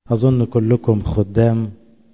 أظن كلكم خدام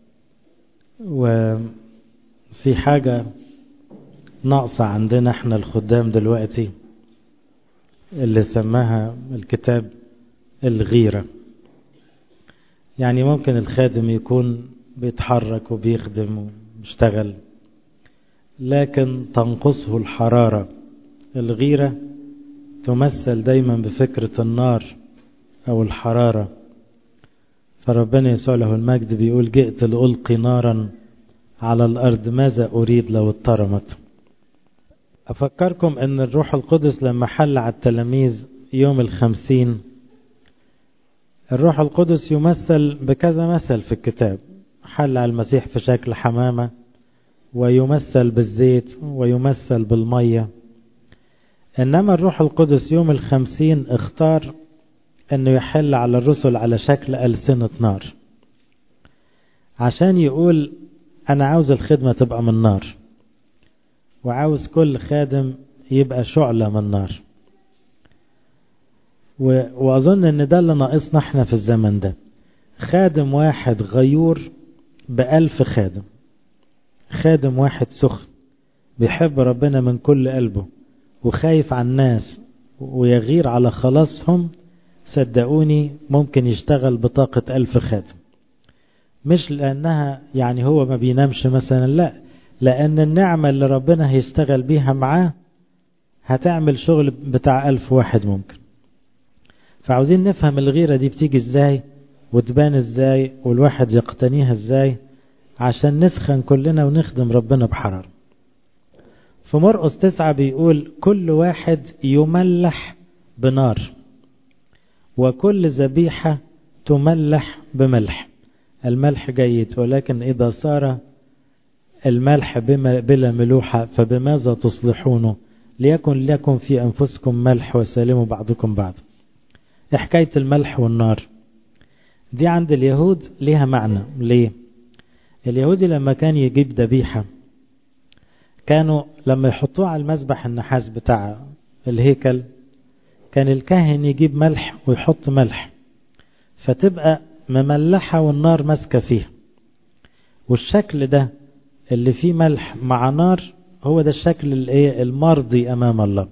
وفي حاجة ناقصة عندنا احنا الخدام دلوقتي اللي سماها الكتاب الغيرة يعني ممكن الخادم يكون بيتحرك وبيخدم وبيشتغل لكن تنقصه الحرارة الغيرة تمثل دايما بفكرة النار أو الحرارة فربنا يسوع له المجد بيقول جئت لألقي نارا على الأرض ماذا أريد لو اترمت أفكركم أن الروح القدس لما حل على التلاميذ يوم الخمسين الروح القدس يمثل بكذا مثل في الكتاب حل على المسيح في شكل حمامة ويمثل بالزيت ويمثل بالمية إنما الروح القدس يوم الخمسين اختار أنه يحل على الرسل على شكل ألسنة نار عشان يقول أنا عاوز الخدمة تبقى من نار وعاوز كل خادم يبقى شعلة من نار وأظن أن ده اللي ناقصنا احنا في الزمن ده خادم واحد غيور بألف خادم خادم واحد سخن بيحب ربنا من كل قلبه وخايف عن الناس ويغير على خلاصهم صدقوني ممكن يشتغل بطاقة ألف خادم مش لأنها يعني هو ما بينامش مثلا لا لأن النعمة اللي ربنا هيشتغل بيها معاه هتعمل شغل بتاع ألف واحد ممكن فعاوزين نفهم الغيرة دي بتيجي ازاي وتبان ازاي والواحد يقتنيها ازاي عشان نسخن كلنا ونخدم ربنا بحرارة في مرقس تسعة بيقول كل واحد يملح بنار وكل ذبيحة تملح بملح الملح جيد ولكن إذا صار الملح بما بلا ملوحة فبماذا تصلحونه ليكن لكم في أنفسكم ملح وسالموا بعضكم بعض حكاية الملح والنار دي عند اليهود ليها معنى ليه اليهودي لما كان يجيب ذبيحة كانوا لما يحطوه على المذبح النحاس بتاع الهيكل كان الكاهن يجيب ملح ويحط ملح فتبقى مملحة والنار ماسكة فيها والشكل ده اللي فيه ملح مع نار هو ده الشكل المرضي أمام الله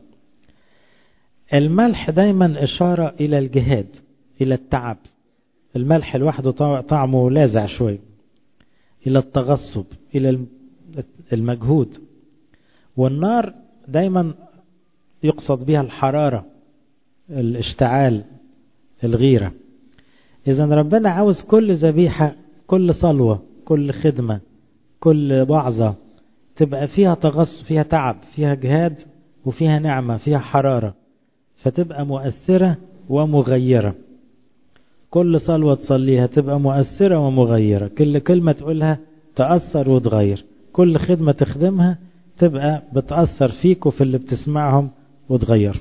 الملح دايما إشارة إلى الجهاد إلى التعب الملح لوحده طعمه لاذع شوي إلى التغصب إلى المجهود والنار دايما يقصد بها الحرارة الاشتعال الغيرة إذا ربنا عاوز كل ذبيحة كل صلوة كل خدمة كل وعظة تبقى فيها تغص فيها تعب فيها جهاد وفيها نعمة فيها حرارة فتبقى مؤثرة ومغيرة كل صلوة تصليها تبقى مؤثرة ومغيرة كل كلمة تقولها تأثر وتغير كل خدمة تخدمها تبقى بتأثر فيك وفي اللي بتسمعهم وتغير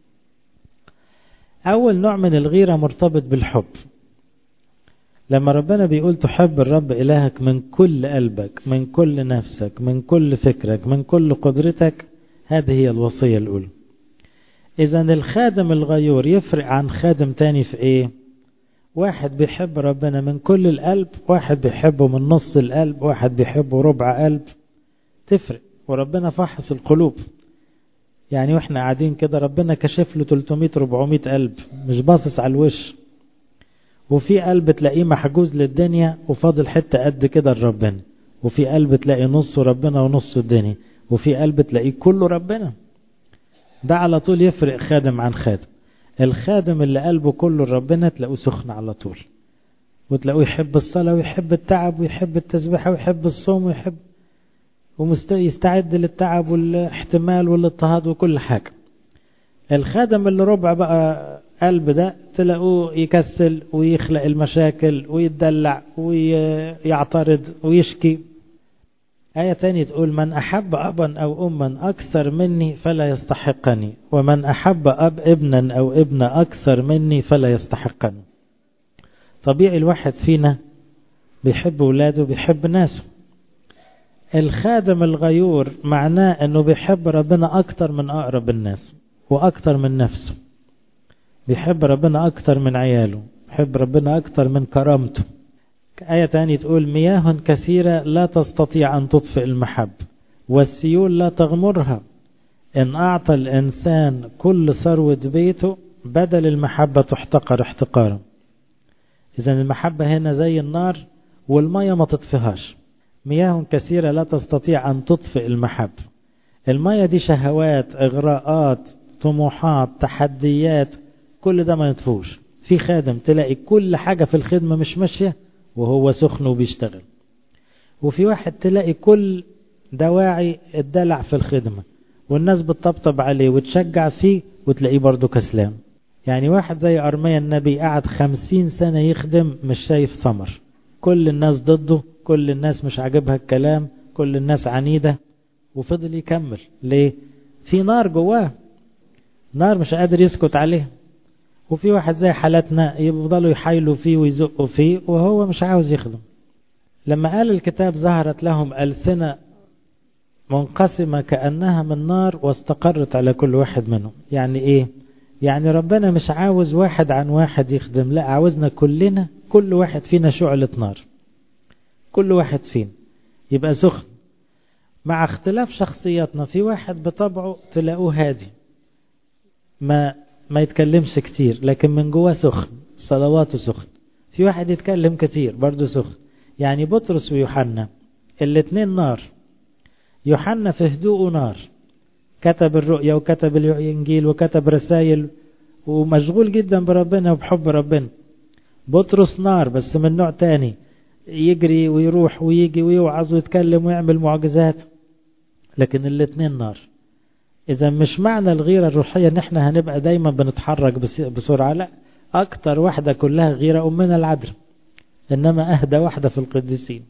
أول نوع من الغيرة مرتبط بالحب لما ربنا بيقول تحب الرب إلهك من كل قلبك من كل نفسك من كل فكرك من كل قدرتك هذه هي الوصية الأولى إذا الخادم الغيور يفرق عن خادم تاني في إيه واحد بيحب ربنا من كل القلب واحد بيحبه من نص القلب واحد بيحبه ربع قلب تفرق وربنا فحص القلوب يعني واحنا قاعدين كده ربنا كشف له 300 400 قلب مش باصص على الوش وفي قلب تلاقيه محجوز للدنيا وفاضل حتة قد كده لربنا وفي قلب تلاقي نصه ربنا ونصه الدنيا وفي قلب تلاقيه كله ربنا ده على طول يفرق خادم عن خادم الخادم اللي قلبه كله ربنا تلاقوه سخن على طول وتلاقوه يحب الصلاة ويحب التعب ويحب التسبيحة ويحب الصوم ويحب ويستعد للتعب والاحتمال والاضطهاد وكل حاجة الخادم اللي ربع بقى قلب ده تلاقوه يكسل ويخلق المشاكل ويتدلع ويعترض ويشكي آية تانية تقول من أحب أبا أو أما أكثر مني فلا يستحقني ومن أحب أب ابنا أو ابنة أكثر مني فلا يستحقني طبيعي الواحد فينا بيحب ولاده بيحب ناسه الخادم الغيور معناه أنه بيحب ربنا أكثر من أقرب الناس وأكثر من نفسه بيحب ربنا أكثر من عياله بيحب ربنا أكتر من كرامته آية تانية تقول مياه كثيرة لا تستطيع أن تطفئ المحب والسيول لا تغمرها إن أعطى الإنسان كل ثروة بيته بدل المحبة تحتقر احتقارا إذا المحبة هنا زي النار والمية ما تطفيهاش مياه كثيرة لا تستطيع أن تطفئ المحبة المية دي شهوات إغراءات طموحات تحديات كل ده ما يطفوش في خادم تلاقي كل حاجة في الخدمة مش ماشية وهو سخن وبيشتغل وفي واحد تلاقي كل دواعي الدلع في الخدمة والناس بتطبطب عليه وتشجع فيه وتلاقيه برضه كسلان يعني واحد زي أرميا النبي قعد خمسين سنة يخدم مش شايف ثمر كل الناس ضده كل الناس مش عاجبها الكلام كل الناس عنيدة وفضل يكمل ليه في نار جواه نار مش قادر يسكت عليها وفي واحد زي حالتنا يفضلوا يحايلوا فيه ويزقوا فيه وهو مش عاوز يخدم لما قال الكتاب ظهرت لهم ألسنة منقسمة كأنها من نار واستقرت على كل واحد منهم يعني ايه يعني ربنا مش عاوز واحد عن واحد يخدم لا عاوزنا كلنا كل واحد فينا شعلة نار كل واحد فينا يبقى سخن مع اختلاف شخصياتنا في واحد بطبعه تلاقوه هادي ما ما يتكلمش كتير لكن من جواه سخن صلواته سخن في واحد يتكلم كتير برضه سخن يعني بطرس ويوحنا الاتنين نار يوحنا في هدوءه نار كتب الرؤيا وكتب الإنجيل وكتب رسائل ومشغول جدا بربنا وبحب ربنا بطرس نار بس من نوع تاني يجري ويروح ويجي ويوعظ ويتكلم ويعمل معجزات لكن الاتنين نار إذا مش معنى الغيرة الروحية إن إحنا هنبقى دايما بنتحرك بسرعة لا أكتر واحدة كلها غيرة أمنا العذراء إنما أهدى واحدة في القديسين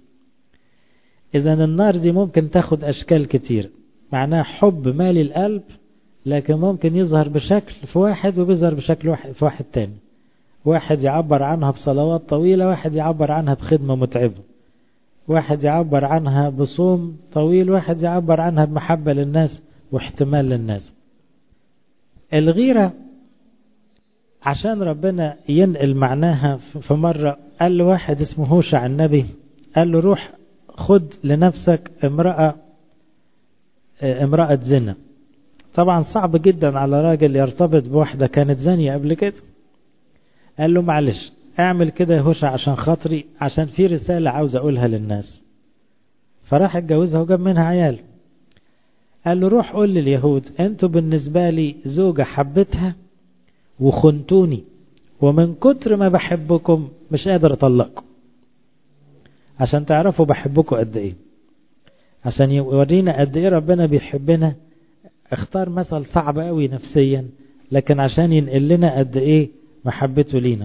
إذا النار دي ممكن تاخد أشكال كتير معناها حب مالي القلب لكن ممكن يظهر بشكل في واحد وبيظهر بشكل واحد في واحد تاني واحد يعبر عنها بصلوات طويلة واحد يعبر عنها بخدمة متعبة واحد يعبر عنها بصوم طويل واحد يعبر عنها بمحبة للناس واحتمال للناس الغيرة عشان ربنا ينقل معناها في مرة قال له واحد اسمه هوشع النبي قال له روح خد لنفسك امرأة امرأة زنا طبعا صعب جدا على راجل يرتبط بواحدة كانت زانية قبل كده قال له معلش اعمل كده يا هوشع عشان خاطري عشان في رسالة عاوز اقولها للناس فراح اتجوزها وجاب منها عيال قال له روح قول لليهود انتوا بالنسبة لي زوجة حبتها وخنتوني ومن كتر ما بحبكم مش قادر اطلقكم عشان تعرفوا بحبكم قد ايه عشان يورينا قد ايه ربنا بيحبنا اختار مثل صعب قوي نفسيا لكن عشان ينقل لنا قد ايه محبته لينا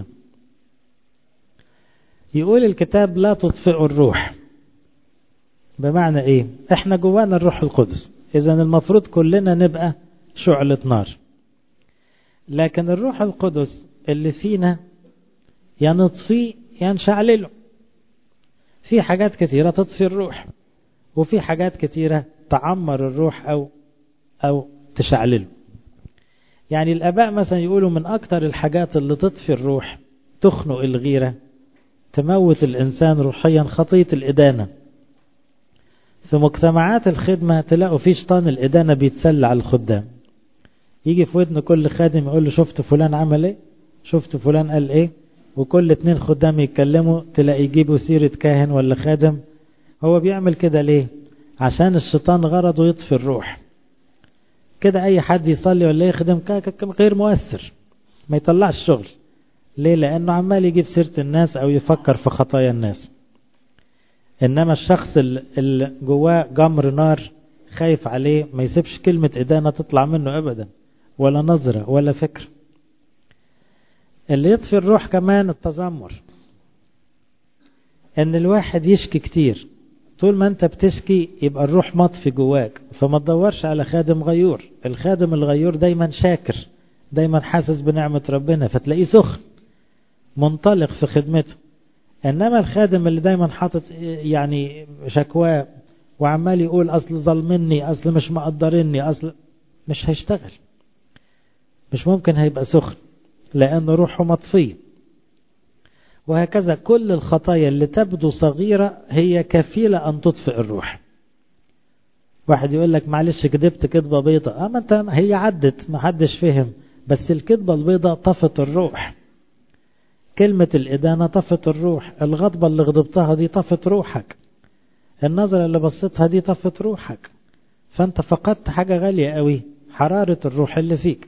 يقول الكتاب لا تطفئوا الروح بمعنى ايه احنا جوانا الروح القدس اذا المفروض كلنا نبقى شعلة نار لكن الروح القدس اللي فينا يا نطفيه يا نشعلله في حاجات كثيرة تطفي الروح وفي حاجات كثيرة تعمر الروح أو أو تشعلله يعني الآباء مثلا يقولوا من أكتر الحاجات اللي تطفي الروح تخنق الغيرة تموت الإنسان روحيا خطية الإدانة في مجتمعات الخدمة تلاقوا في شيطان الإدانة بيتسلى على الخدام يجي في ودن كل خادم يقول له شفت فلان عمل ايه شفت فلان قال ايه وكل اتنين خدام يتكلموا تلاقي يجيبوا سيرة كاهن ولا خادم هو بيعمل كده ليه عشان الشيطان غرضه يطفي الروح كده اي حد يصلي ولا يخدم غير مؤثر ما يطلعش شغل ليه لانه عمال يجيب سيرة الناس او يفكر في خطايا الناس انما الشخص اللي جواه جمر نار خايف عليه ما يسيبش كلمة إدانة تطلع منه أبدا ولا نظرة ولا فكر اللي يطفي الروح كمان التذمر ان الواحد يشكي كتير طول ما انت بتشكي يبقى الروح مطفي جواك فما تدورش على خادم غيور الخادم الغيور دايما شاكر دايما حاسس بنعمة ربنا فتلاقيه سخن منطلق في خدمته انما الخادم اللي دايما حاطط يعني شكواه وعمال يقول اصل ظلمني اصل مش مقدرني اصل مش هيشتغل مش ممكن هيبقى سخن لان روحه مطفيه وهكذا كل الخطايا اللي تبدو صغيرة هي كفيلة أن تطفئ الروح واحد يقول لك معلش كذبت كذبة بيضة أما أنت هي عدت ما حدش فهم بس الكذبة البيضة طفت الروح كلمة الإدانة طفت الروح الغضبة اللي غضبتها دي طفت روحك النظرة اللي بصيتها دي طفت روحك فأنت فقدت حاجة غالية قوي حرارة الروح اللي فيك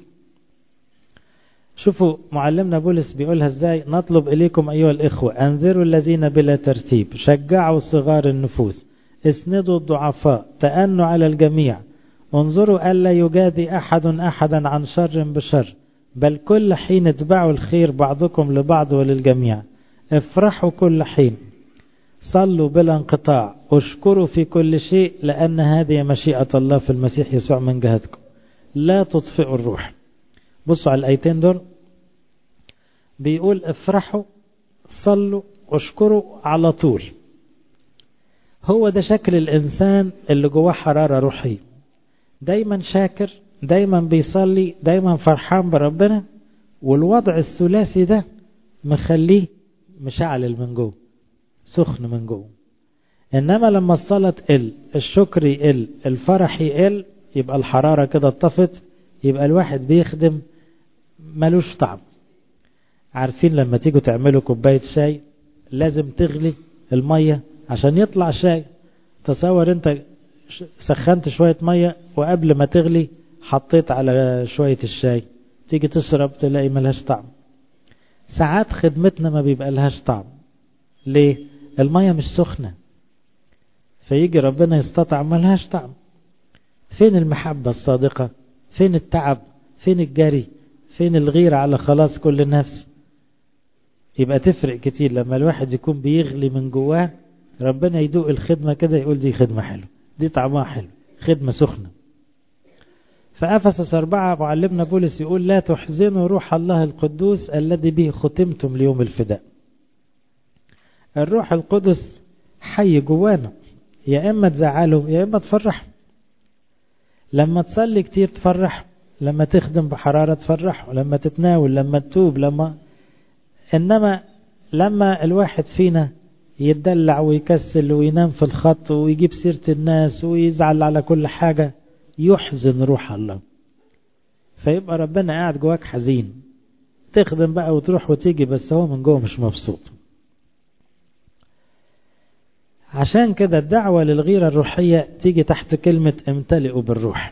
شوفوا معلمنا بولس بيقولها ازاي نطلب إليكم أيها الإخوة أنذروا الذين بلا ترتيب شجعوا صغار النفوس اسندوا الضعفاء تأنوا على الجميع انظروا ألا يجادي أحد أحدا عن شر بشر بل كل حين اتبعوا الخير بعضكم لبعض وللجميع افرحوا كل حين صلوا بلا انقطاع اشكروا في كل شيء لأن هذه مشيئة الله في المسيح يسوع من جهتكم لا تطفئوا الروح بصوا على الآيتين دول بيقول افرحوا صلوا اشكروا على طول هو ده شكل الإنسان اللي جواه حرارة روحية دايما شاكر دايما بيصلي دايما فرحان بربنا والوضع الثلاثي ده مخليه مشعلل من جوه سخن من جوه انما لما الصلاة تقل الشكر يقل الفرح يقل يبقى الحرارة كده اتطفت يبقى الواحد بيخدم ملوش طعم عارفين لما تيجوا تعملوا كوباية شاي لازم تغلي المية عشان يطلع شاي تصور انت سخنت شوية مية وقبل ما تغلي حطيت على شوية الشاي تيجي تشرب تلاقي ملهاش طعم ساعات خدمتنا ما بيبقى لهاش طعم ليه المية مش سخنة فيجي ربنا يستطعم ملهاش طعم فين المحبة الصادقة فين التعب فين الجري فين الغيرة على خلاص كل نفس يبقى تفرق كتير لما الواحد يكون بيغلي من جواه ربنا يدوق الخدمة كده يقول دي خدمة حلوة دي طعمها حلو خدمة سخنة فأفسس أربعة معلمنا بولس يقول لا تحزنوا روح الله القدوس الذي به ختمتم ليوم الفداء الروح القدس حي جوانا يا إما تزعله يا إما تفرح لما تصلي كتير تفرح لما تخدم بحرارة تفرح ولما تتناول لما تتوب لما إنما لما الواحد فينا يتدلع ويكسل وينام في الخط ويجيب سيرة الناس ويزعل على كل حاجة يحزن روح الله فيبقى ربنا قاعد جواك حزين تخدم بقى وتروح وتيجي بس هو من جوه مش مبسوط عشان كده الدعوة للغيرة الروحية تيجي تحت كلمة امتلئوا بالروح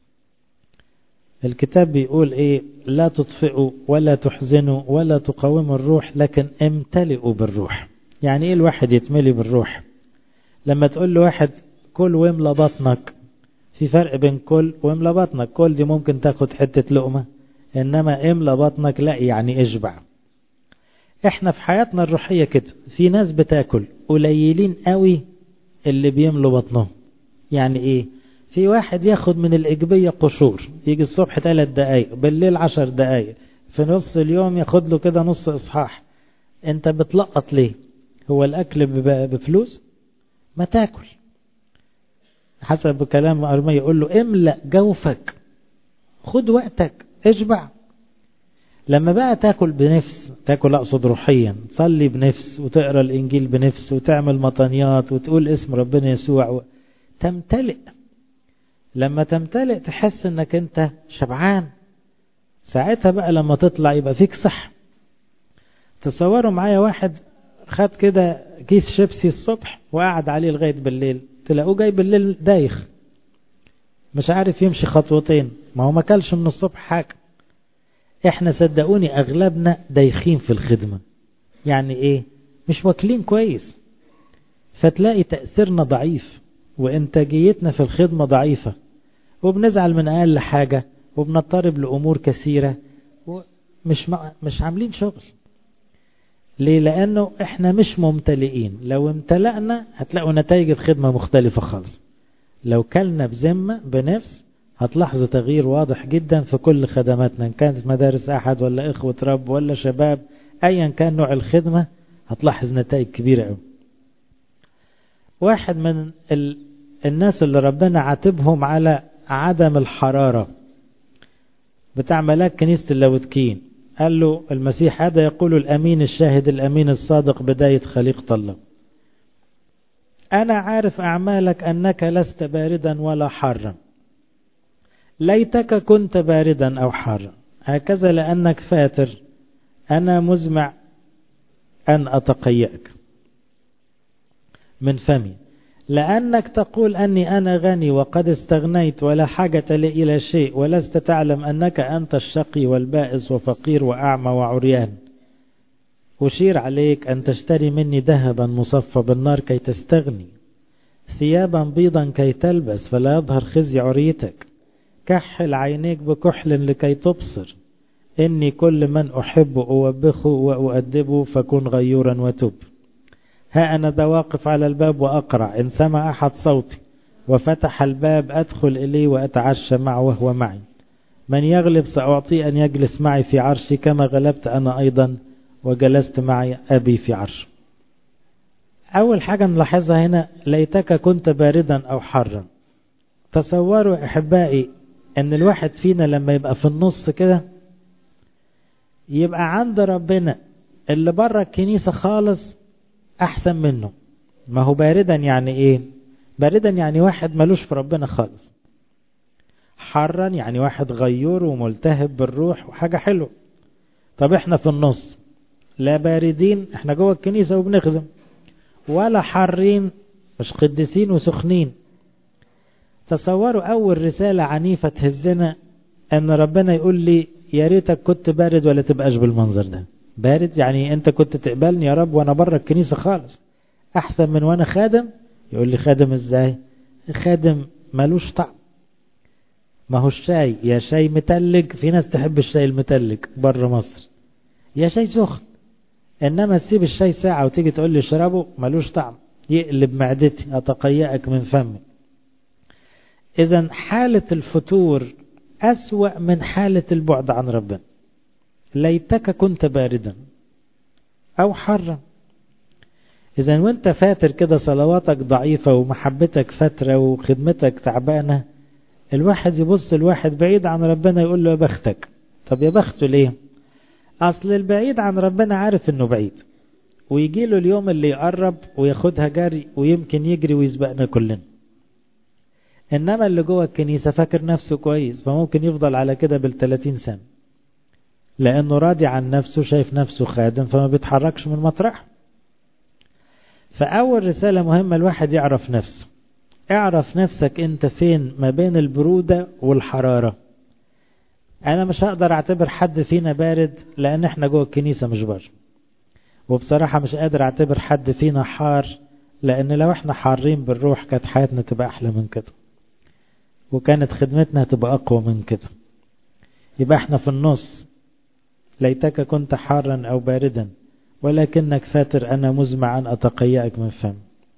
الكتاب بيقول ايه لا تطفئوا ولا تحزنوا ولا تقاوموا الروح لكن امتلئوا بالروح يعني ايه الواحد يتملي بالروح لما تقول له واحد كل واملى بطنك في فرق بين كل واملى بطنك كل دي ممكن تاخد حتة لقمة انما املى بطنك لا يعني اشبع احنا في حياتنا الروحية كده في ناس بتاكل قليلين قوي اللي بيملوا بطنهم يعني ايه في واحد ياخد من الإجبية قشور يجي الصبح ثلاث دقايق بالليل عشر دقايق في نص اليوم ياخد له كده نص إصحاح انت بتلقط ليه هو الأكل بفلوس ما تاكل حسب كلام أرمية يقول له املأ جوفك خد وقتك اشبع لما بقى تاكل بنفس تاكل اقصد روحيا تصلي بنفس وتقرا الانجيل بنفس وتعمل مطانيات وتقول اسم ربنا يسوع و... تمتلئ لما تمتلئ تحس انك انت شبعان ساعتها بقى لما تطلع يبقى فيك صح تصوروا معايا واحد خد كده كيس شيبسي الصبح وقعد عليه لغايه بالليل تلاقوه جاي بالليل دايخ مش عارف يمشي خطوتين ما هو ما كلش من الصبح حاجه احنا صدقوني اغلبنا دايخين في الخدمة يعني ايه مش واكلين كويس فتلاقي تأثيرنا ضعيف وانتاجيتنا في الخدمة ضعيفة وبنزعل من اقل حاجة وبنضطرب لامور كثيرة ومش مش عاملين شغل ليه لانه احنا مش ممتلئين لو امتلأنا هتلاقوا نتائج الخدمة مختلفة خالص لو كلنا بذمة بنفس هتلاحظوا تغيير واضح جدا في كل خدماتنا إن كانت مدارس أحد ولا إخوة رب ولا شباب أيا كان نوع الخدمة هتلاحظ نتائج كبيرة قوي واحد من ال... الناس اللي ربنا عاتبهم على عدم الحرارة بتاع ملاك كنيسة اللاوتكين قال له المسيح هذا يقول الأمين الشاهد الأمين الصادق بداية خليقة الله أنا عارف أعمالك أنك لست باردا ولا حارا ليتك كنت باردا أو حارا هكذا لأنك فاتر أنا مزمع أن أتقيأك من فمي لأنك تقول أني أنا غني وقد استغنيت ولا حاجة لي إلى شيء ولست تعلم أنك أنت الشقي والبائس وفقير وأعمى وعريان أشير عليك أن تشتري مني ذهبا مصفى بالنار كي تستغني ثيابا بيضا كي تلبس فلا يظهر خزي عريتك كحل عينيك بكحل لكي تبصر إني كل من أحب أوبخه وأؤدبه فكن غيورا وتب ها أنا ذا واقف على الباب وأقرع إن سمع أحد صوتي وفتح الباب أدخل إليه وأتعشى معه وهو معي من يغلب سأعطيه أن يجلس معي في عرشي كما غلبت أنا أيضا وجلست معي أبي في عرش أول حاجة نلاحظها هنا ليتك كنت باردا أو حارا تصوروا أحبائي أن الواحد فينا لما يبقى في النص كده يبقى عند ربنا اللي بره الكنيسة خالص أحسن منه ما هو باردا يعني إيه باردا يعني واحد ملوش في ربنا خالص حرا يعني واحد غيور وملتهب بالروح وحاجة حلوة طب احنا في النص لا باردين احنا جوه الكنيسة وبنخدم ولا حارين مش قديسين وسخنين تصوروا أول رسالة عنيفة تهزنا أن ربنا يقول لي يا ريتك كنت بارد ولا تبقاش بالمنظر ده بارد يعني أنت كنت تقبلني يا رب وأنا بره الكنيسة خالص أحسن من وأنا خادم يقول لي خادم إزاي خادم ملوش طعم ما هو الشاي يا شاي متلج في ناس تحب الشاي المتلج بره مصر يا شاي سخن إنما تسيب الشاي ساعة وتيجي تقول لي اشربه ملوش طعم يقلب معدتي أتقيأك من فمي إذا حالة الفتور أسوأ من حالة البعد عن ربنا ليتك كنت باردا أو حرا إذا وانت فاتر كده صلواتك ضعيفة ومحبتك فترة وخدمتك تعبانة الواحد يبص الواحد بعيد عن ربنا يقول له يا بختك طب يا بخته ليه أصل البعيد عن ربنا عارف إنه بعيد ويجي له اليوم اللي يقرب وياخدها جري ويمكن يجري ويسبقنا كلنا إنما اللي جوه الكنيسة فاكر نفسه كويس فممكن يفضل على كده بالثلاثين سنة لأنه راضي عن نفسه شايف نفسه خادم فما بيتحركش من مطرح فأول رسالة مهمة الواحد يعرف نفسه اعرف نفسك انت فين ما بين البرودة والحرارة انا مش هقدر اعتبر حد فينا بارد لان احنا جوه الكنيسة مش بره وبصراحة مش قادر اعتبر حد فينا حار لان لو احنا حارين بالروح كانت حياتنا تبقى احلى من كده وكانت خدمتنا تبقى اقوى من كده يبقى احنا في النص ليتك كنت حارا او باردا ولكنك فاتر انا مزمع ان اتقيأك من فم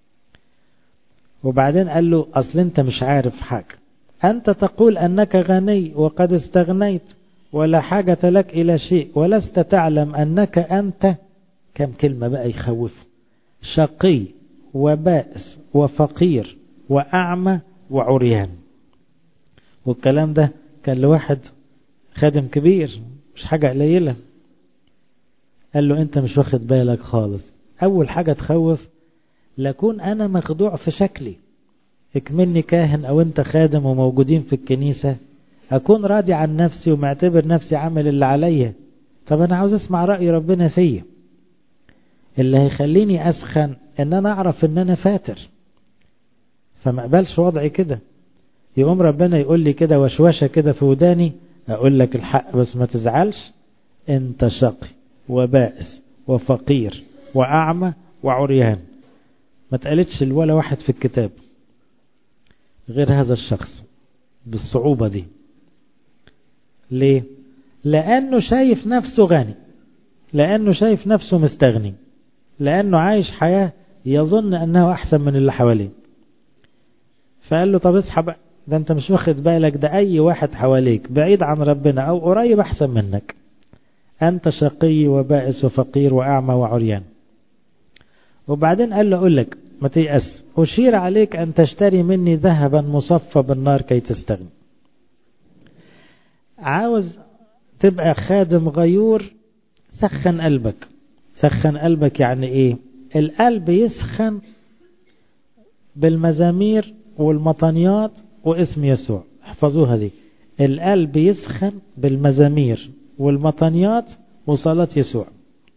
وبعدين قال له اصل انت مش عارف حاجة انت تقول انك غني وقد استغنيت ولا حاجة لك الى شيء ولست تعلم انك انت كم كلمة بقى يخوف شقي وبائس وفقير واعمى وعريان والكلام ده كان لواحد خادم كبير مش حاجة قليلة قال له انت مش واخد بالك خالص اول حاجة تخوف لكون انا مخدوع في شكلي اكملني كاهن او انت خادم وموجودين في الكنيسة اكون راضي عن نفسي ومعتبر نفسي عامل اللي عليا طب انا عاوز اسمع رأي ربنا فيا اللي هيخليني اسخن ان انا اعرف ان انا فاتر فما اقبلش وضعي كده يقوم ربنا يقول لي كده وشوشة كده في وداني اقول لك الحق بس ما تزعلش انت شقي وبائس وفقير واعمى وعريان ما تقالتش ولا واحد في الكتاب غير هذا الشخص بالصعوبة دي ليه لأنه شايف نفسه غني لأنه شايف نفسه مستغني لأنه عايش حياة يظن أنه أحسن من اللي حواليه فقال له طب اصحى بقى ده انت مش واخد بالك ده أي واحد حواليك بعيد عن ربنا أو قريب أحسن منك أنت شقي وبائس وفقير وأعمى وعريان وبعدين قال له أقول لك ما تيأس أشير عليك أن تشتري مني ذهبا مصفى بالنار كي تستغني عاوز تبقى خادم غيور سخن قلبك سخن قلبك يعني ايه القلب يسخن بالمزامير والمطنيات واسم يسوع احفظوها دي القلب يسخن بالمزامير والمطنيات وصلاة يسوع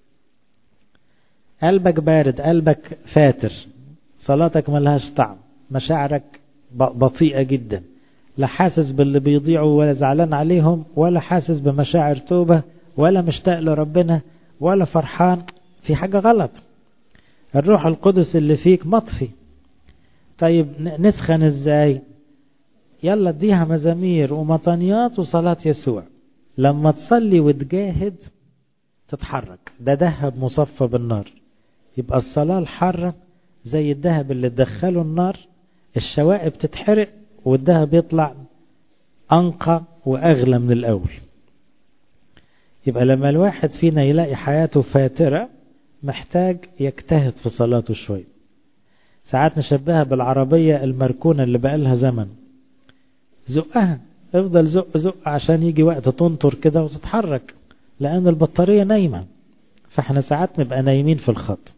قلبك بارد قلبك فاتر صلاتك ملهاش طعم مشاعرك بطيئة جدا لا حاسس باللي بيضيعوا ولا زعلان عليهم ولا حاسس بمشاعر توبة ولا مشتاق لربنا ولا فرحان في حاجة غلط الروح القدس اللي فيك مطفي طيب نسخن ازاي يلا اديها مزامير ومطنيات وصلاة يسوع لما تصلي وتجاهد تتحرك ده ذهب مصفى بالنار يبقى الصلاة الحارة زي الذهب اللي تدخله النار الشوائب تتحرق والذهب يطلع أنقى وأغلى من الأول يبقى لما الواحد فينا يلاقي حياته فاترة محتاج يجتهد في صلاته شوي ساعات نشبهها بالعربية المركونة اللي بقالها زمن زقها افضل زق زق عشان يجي وقت تنطر كده وتتحرك لأن البطارية نايمة فاحنا ساعات نبقى نايمين في الخط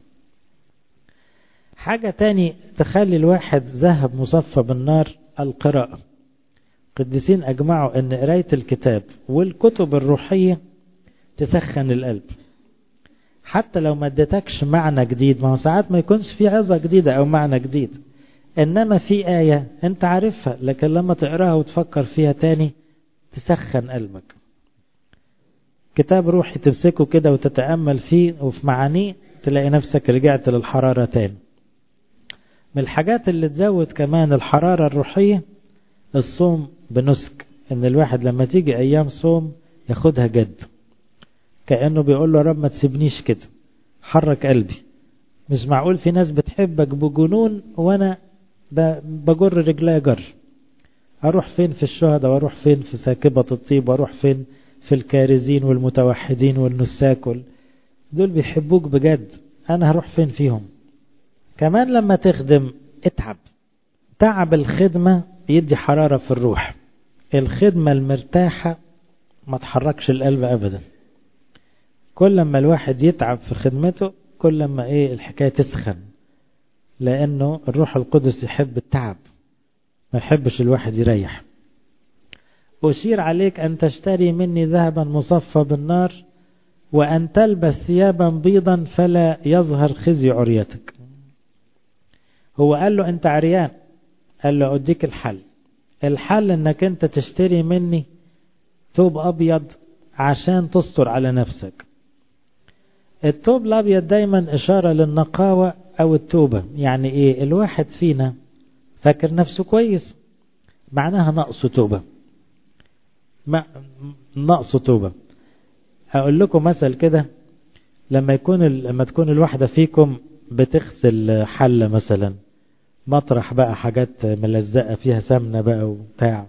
حاجة تاني تخلي الواحد ذهب مصفى بالنار القراءة قديسين أجمعوا أن قراية الكتاب والكتب الروحية تسخن القلب حتى لو ما ادتكش معنى جديد ما هو ساعات ما يكونش في عظة جديدة أو معنى جديد إنما في آية أنت عارفها لكن لما تقراها وتفكر فيها تاني تسخن قلبك كتاب روحي تمسكه كده وتتأمل فيه وفي معانيه تلاقي نفسك رجعت للحرارة تاني من الحاجات اللي تزود كمان الحرارة الروحية الصوم بنسك ان الواحد لما تيجي ايام صوم ياخدها جد كأنه بيقول له يا رب ما تسيبنيش كده حرك قلبي مش معقول في ناس بتحبك بجنون وانا بجر رجلي جر اروح فين في الشهداء واروح فين في ساكبة الطيب واروح فين في الكارزين والمتوحدين والنساك وال... دول بيحبوك بجد انا هروح فين فيهم كمان لما تخدم اتعب تعب الخدمة يدي حرارة في الروح الخدمة المرتاحة ما تحركش القلب أبدا كل ما الواحد يتعب في خدمته كل ما ايه الحكاية تسخن لأنه الروح القدس يحب التعب ما يحبش الواحد يريح أشير عليك أن تشتري مني ذهبا مصفى بالنار وأن تلبس ثيابا بيضا فلا يظهر خزي عريتك هو قال له أنت عريان قال له أديك الحل الحل أنك أنت تشتري مني ثوب أبيض عشان تستر على نفسك الثوب الأبيض دايما إشارة للنقاوة أو التوبة يعني إيه الواحد فينا فاكر نفسه كويس معناها نقص توبة ما نقص توبة هقول لكم مثل كده لما يكون لما تكون الواحدة فيكم بتغسل حلة مثلا مطرح بقى حاجات ملزقة فيها سمنة بقى وبتاع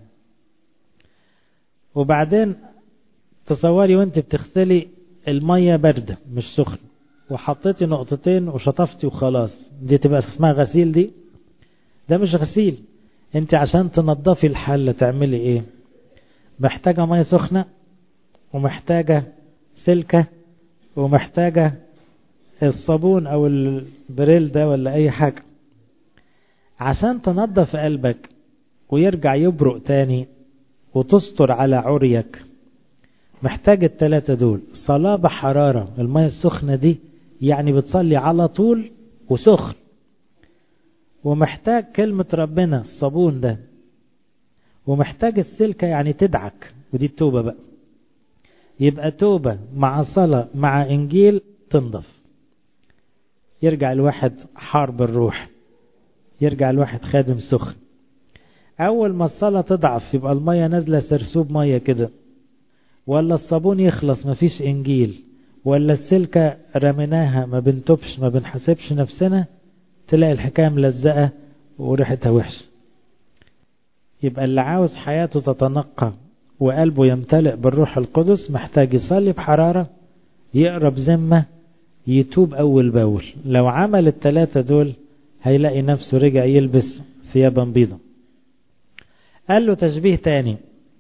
وبعدين تصوري وانت بتغسلي المية باردة مش سخن وحطيتي نقطتين وشطفتي وخلاص دي تبقى اسمها غسيل دي ده مش غسيل انت عشان تنضفي الحلة تعملي ايه محتاجة مية سخنة ومحتاجة سلكة ومحتاجة الصابون او البريل ده ولا اي حاجة عشان تنظف قلبك ويرجع يبرق تاني وتستر على عريك محتاج التلاتة دول صلاة بحرارة المية السخنة دي يعني بتصلي على طول وسخن ومحتاج كلمة ربنا الصابون ده ومحتاج السلكة يعني تدعك ودي التوبة بقى يبقى توبة مع صلاة مع إنجيل تنضف يرجع الواحد حارب الروح يرجع الواحد خادم سخن أول ما الصلاة تضعف يبقى المية نازلة سرسوب مية كده ولا الصابون يخلص مفيش إنجيل ولا السلكة رميناها ما بنتوبش ما بنحسبش نفسنا تلاقي الحكاية ملزقة وريحتها وحش يبقى اللي عاوز حياته تتنقى وقلبه يمتلئ بالروح القدس محتاج يصلي بحرارة يقرا بذمة يتوب أول بأول لو عمل الثلاثة دول هيلاقي نفسه رجع يلبس ثيابا بيضا قال له تشبيه تاني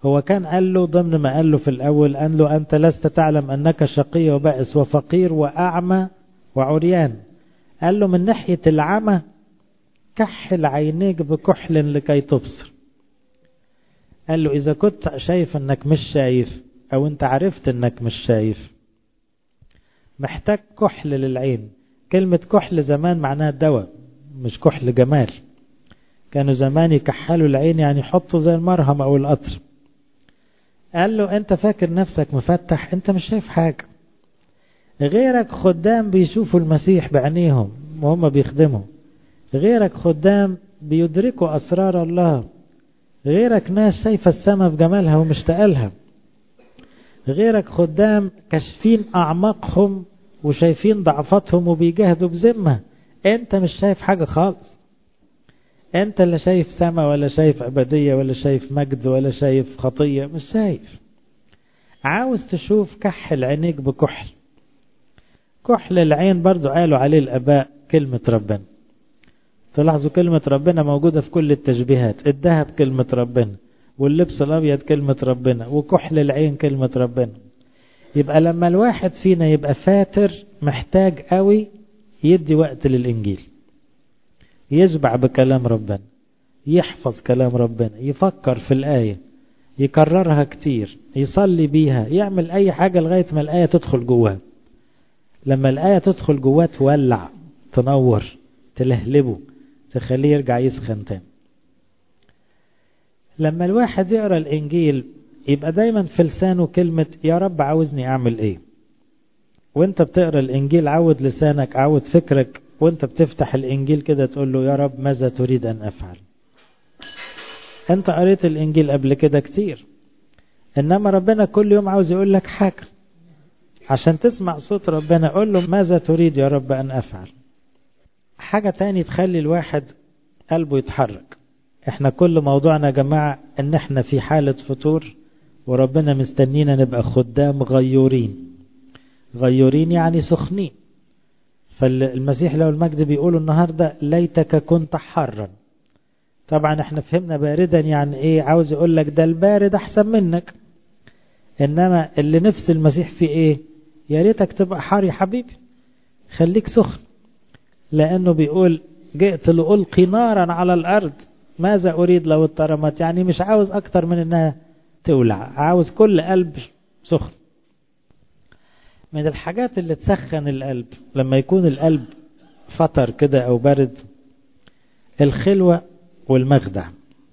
هو كان قال له ضمن ما قال له في الأول قال له أنت لست تعلم أنك شقي وبائس وفقير وأعمى وعريان قال له من ناحية العمى كحل عينيك بكحل لكي تبصر قال له إذا كنت شايف أنك مش شايف أو أنت عرفت أنك مش شايف محتاج كحل للعين كلمة كحل زمان معناها دواء مش كحل جمال كانوا زمان يكحلوا العين يعني يحطوا زي المرهم أو القطر قال له أنت فاكر نفسك مفتح أنت مش شايف حاجة غيرك خدام بيشوفوا المسيح بعينيهم وهم بيخدموا غيرك خدام بيدركوا أسرار الله غيرك ناس شايفة السماء بجمالها ومشتاقة لها غيرك خدام كاشفين أعماقهم وشايفين ضعفاتهم وبيجاهدوا بذمة أنت مش شايف حاجة خالص أنت لا شايف سماء ولا شايف عبادية ولا شايف مجد ولا شايف خطية مش شايف عاوز تشوف كحل عينيك بكحل كحل العين برضو قالوا عليه الأباء كلمة ربنا تلاحظوا كلمة ربنا موجودة في كل التشبيهات الذهب كلمة ربنا واللبس الأبيض كلمة ربنا وكحل العين كلمة ربنا يبقى لما الواحد فينا يبقى فاتر محتاج قوي يدي وقت للإنجيل يشبع بكلام ربنا يحفظ كلام ربنا يفكر في الآية يكررها كتير يصلي بيها يعمل أي حاجة لغاية ما الآية تدخل جواه لما الآية تدخل جواه تولع تنور تلهلبه تخليه يرجع يسخن تاني لما الواحد يقرأ الإنجيل يبقى دايما في لسانه كلمة يا رب عاوزني أعمل إيه وانت بتقرأ الإنجيل عود لسانك عود فكرك وانت بتفتح الإنجيل كده تقول له يا رب ماذا تريد أن أفعل انت قريت الإنجيل قبل كده كتير إنما ربنا كل يوم عاوز يقول لك حاجة عشان تسمع صوت ربنا قول له ماذا تريد يا رب أن أفعل حاجة تاني تخلي الواحد قلبه يتحرك احنا كل موضوعنا يا جماعة ان احنا في حالة فطور وربنا مستنينا نبقى خدام غيورين غيورين يعني سخنين فالمسيح لو المجد بيقولوا النهاردة ليتك كنت حرا طبعا احنا فهمنا باردا يعني ايه عاوز يقول لك ده البارد احسن منك انما اللي نفس المسيح في ايه يا ريتك تبقى حار يا حبيبي خليك سخن لانه بيقول جئت لألقي نارا على الارض ماذا اريد لو اترمت يعني مش عاوز اكتر من انها تولع عاوز كل قلب سخن من الحاجات اللي تسخن القلب لما يكون القلب فطر كده او برد الخلوة والمخدع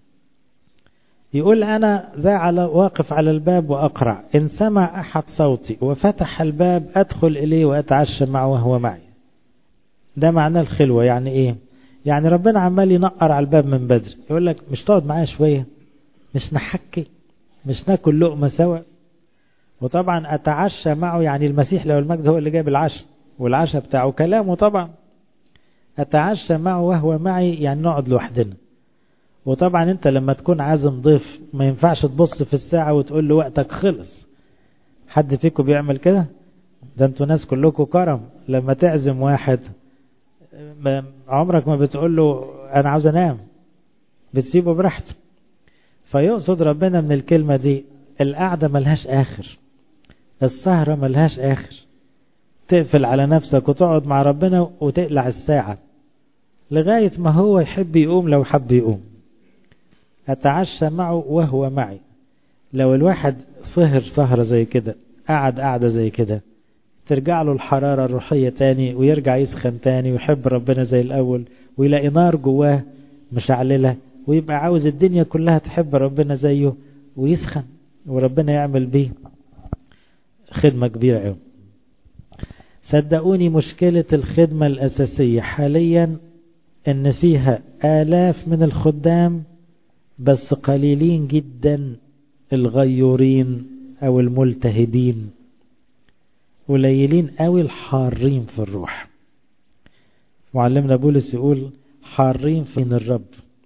يقول أنا ذا على واقف على الباب وأقرع إن سمع أحد صوتي وفتح الباب أدخل إليه وأتعشى معه وهو معي ده معنى الخلوة يعني إيه يعني ربنا عمال ينقر على الباب من بدري يقول لك مش تقعد معايا شوية مش نحكي مش ناكل لقمة سوا وطبعا أتعشى معه يعني المسيح لو المجد هو اللي جاب العشاء والعشاء بتاعه كلامه طبعا أتعشى معه وهو معي يعني نقعد لوحدنا وطبعا انت لما تكون عازم ضيف ما ينفعش تبص في الساعة وتقول له وقتك خلص حد فيكم بيعمل كده ده انتوا ناس كلكم كرم لما تعزم واحد عمرك ما بتقول له انا عاوز انام بتسيبه براحته فيقصد ربنا من الكلمة دي القعدة ملهاش اخر السهرة ملهاش اخر تقفل على نفسك وتقعد مع ربنا وتقلع الساعة لغاية ما هو يحب يقوم لو حب يقوم أتعشى معه وهو معي لو الواحد سهر سهرة زي كده قعد قعدة زي كده ترجع له الحرارة الروحية تاني ويرجع يسخن تاني ويحب ربنا زي الأول ويلاقي نار جواه مشعللة ويبقى عاوز الدنيا كلها تحب ربنا زيه ويسخن وربنا يعمل بيه خدمة كبيرة قوي صدقوني مشكلة الخدمة الأساسية حاليا ان فيها آلاف من الخدام بس قليلين جدا الغيورين او الملتهبين قليلين قوي الحارين في الروح معلمنا بولس يقول حارين في الرب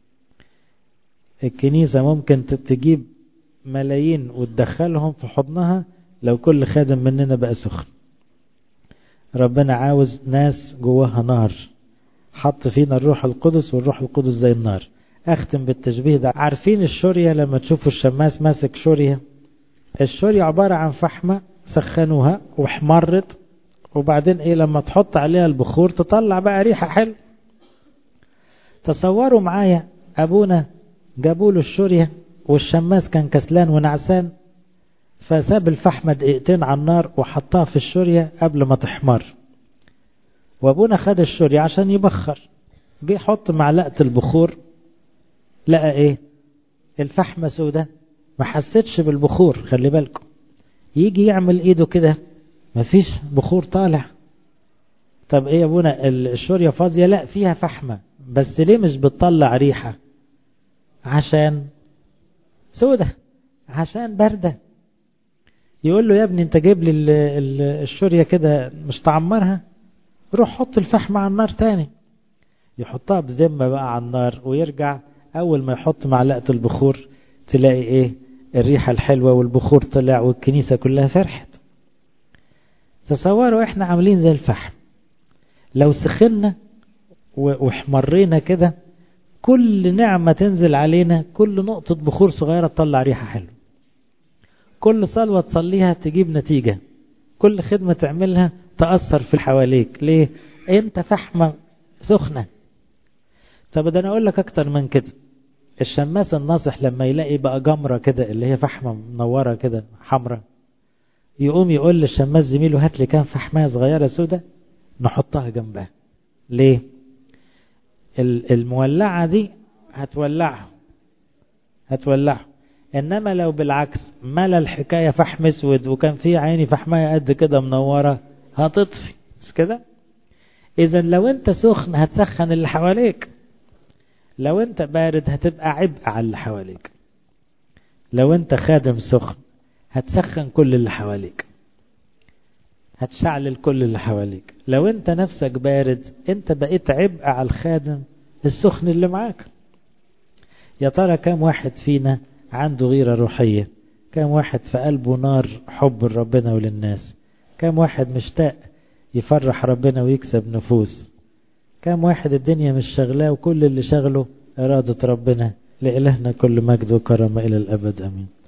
الكنيسة ممكن تجيب ملايين وتدخلهم في حضنها لو كل خادم مننا بقى سخن ربنا عاوز ناس جواها نار حط فينا الروح القدس والروح القدس زي النار اختم بالتشبيه ده عارفين الشورية لما تشوفوا الشماس ماسك شورية الشورية عبارة عن فحمة سخنوها واحمرت وبعدين ايه لما تحط عليها البخور تطلع بقى ريحة حلو تصوروا معايا ابونا جابوا له الشورية والشماس كان كسلان ونعسان فساب الفحمة دقيقتين على النار وحطها في الشورية قبل ما تحمر وابونا خد الشورية عشان يبخر جه يحط معلقة البخور لقى ايه الفحمة سودة ما حسيتش بالبخور خلي بالكم يجي يعمل ايده كده مفيش بخور طالع طب ايه يا ابونا الشورية فاضية لا فيها فحمة بس ليه مش بتطلع ريحة عشان سودة عشان باردة يقول له يا ابني انت جايب لي الشورية كده مش تعمرها روح حط الفحم على النار تاني يحطها بذمة بقى على النار ويرجع اول ما يحط معلقة البخور تلاقي ايه الريحة الحلوة والبخور طلع والكنيسة كلها فرحت تصوروا احنا عاملين زي الفحم لو سخنا واحمرينا كده كل نعمة تنزل علينا كل نقطة بخور صغيرة تطلع ريحة حلوة كل صلوة تصليها تجيب نتيجة كل خدمة تعملها تأثر في حواليك ليه انت فحمة سخنة طب ده انا اقول لك اكتر من كده الشماس الناصح لما يلاقي بقى جمرة كده اللي هي فحمة منورة كده حمراء يقوم يقول للشماس زميله هات لي كام فحماية صغيرة سودة نحطها جنبها ليه المولعة دي هتولعه هتولعه انما لو بالعكس ملا الحكاية فحم اسود وكان في عيني فحماية قد كده منورة هتطفي مش كده اذا لو انت سخن هتسخن اللي حواليك لو انت بارد هتبقى عبء على اللي حواليك لو انت خادم سخن هتسخن كل اللي حواليك هتشعلل كل اللي حواليك لو انت نفسك بارد انت بقيت عبء على الخادم السخن اللي معاك يا ترى كم واحد فينا عنده غيرة روحية كم واحد في قلبه نار حب لربنا وللناس كم واحد مشتاق يفرح ربنا ويكسب نفوس كم واحد الدنيا مش شغلاه وكل اللي شغله إرادة ربنا لإلهنا كل مجد وكرم إلى الأبد أمين